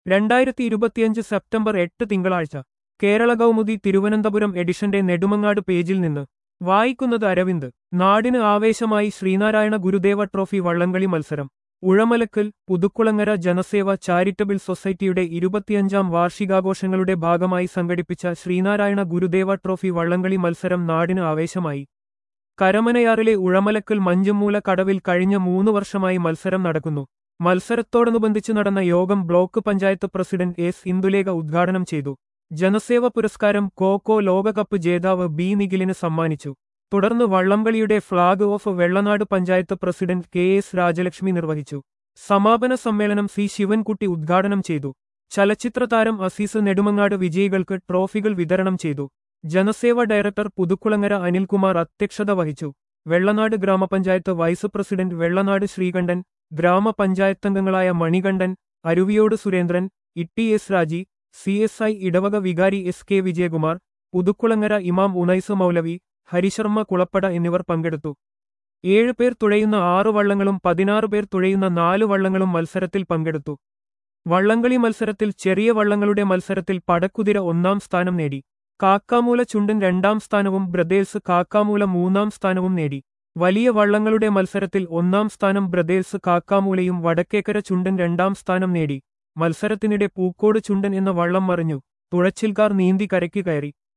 രണ്ടായിരത്തി ഇരുപത്തിയഞ്ച് സെപ്റ്റംബർ എട്ട് തിങ്കളാഴ്ച കേരള കൗമുദി തിരുവനന്തപുരം എഡിഷന്റെ നെടുമങ്ങാട് പേജിൽ നിന്ന് വായിക്കുന്നത് അരവിന്ദ് നാടിന് ആവേശമായി ശ്രീനാരായണ ഗുരുദേവ ട്രോഫി വള്ളംകളി മത്സരം ഉഴമലക്കൽ പുതുക്കുളങ്ങര ജനസേവ ചാരിറ്റബിൾ സൊസൈറ്റിയുടെ ഇരുപത്തിയഞ്ചാം വാർഷികാഘോഷങ്ങളുടെ ഭാഗമായി സംഘടിപ്പിച്ച ശ്രീനാരായണ ഗുരുദേവ ട്രോഫി വള്ളംകളി മത്സരം നാടിന് ആവേശമായി കരമനയാറിലെ ഉഴമലക്കൽ മഞ്ചുമൂല കടവിൽ കഴിഞ്ഞ മൂന്ന് വർഷമായി മത്സരം നടക്കുന്നു മത്സരത്തോടനുബന്ധിച്ച് നടന്ന യോഗം block panchayat president S Indulekha ഉദ്ഘാടനം ചെയ്തു ജനസേവ പുരസ്കാരം കോക്കോ ലോകകപ്പ് ജേതാവ് ബി നിഖിലിന് സമ്മാനിച്ചു തുടർന്ന് വള്ളംകളിയുടെ flag off Vellanad panchayat president K S Rajalakshmi നിർവഹിച്ചു സമാപന സമ്മേളനം സി ശിവൻകുട്ടി ഉദ്ഘാടനം ചെയ്തു ചലച്ചിത്രതാരം അസീസ് നെടുമങ്ങാട് വിജയികൾക്ക് ട്രോഫികൾ വിതരണം ചെയ്തു ജനസേവ ഡയറക്ടർ പുതുക്കുളങ്ങര അനിൽകുമാർ അധ്യക്ഷത വഹിച്ചു വെള്ളനാട് ഗ്രാമപഞ്ചായത്ത് വൈസ് പ്രസിഡന്റ് വെള്ളനാട് ശ്രീകണ്ഠൻ ഗ്രാമപഞ്ചായത്തംഗങ്ങളായ Manikandan Aruviyode Surendran Itty S Raji C S I ഇടവക വികാരി എസ് കെ വിജയകുമാർ പുതുക്കുളങ്ങര ഇമാം ഉനൈസ് മൗലവി ഹരിശർമ്മ കുളപ്പട എന്നിവർ പങ്കെടുത്തു ഏഴ് പേർ തുഴയുന്ന ആറു വള്ളങ്ങളും പതിനാറ് പേർ തുഴയുന്ന നാലു വള്ളങ്ങളും മത്സരത്തിൽ പങ്കെടുത്തു വള്ളംകളി മത്സരത്തിൽ ചെറിയ വള്ളങ്ങളുടെ മത്സരത്തിൽ പടക്കുതിര ഒന്നാം സ്ഥാനം നേടി കാക്കാമൂല ചുണ്ടൻ രണ്ടാം സ്ഥാനവും ബ്രദേഴ്സ് കാക്കാമൂല മൂന്നാം സ്ഥാനവും നേടി വലിയ വള്ളങ്ങളുടെ മത്സരത്തിൽ ഒന്നാം സ്ഥാനം ബ്രദേഴ്സ് കാക്കാമൂലയും വടക്കേക്കര ചുണ്ടൻ രണ്ടാം സ്ഥാനം നേടി മത്സരത്തിനിടെ പൂക്കോട് ചുണ്ടൻ എന്ന വള്ളം മറിഞ്ഞു തുഴച്ചിൽക്കാർ നീന്തി കരയ്ക്ക് കയറി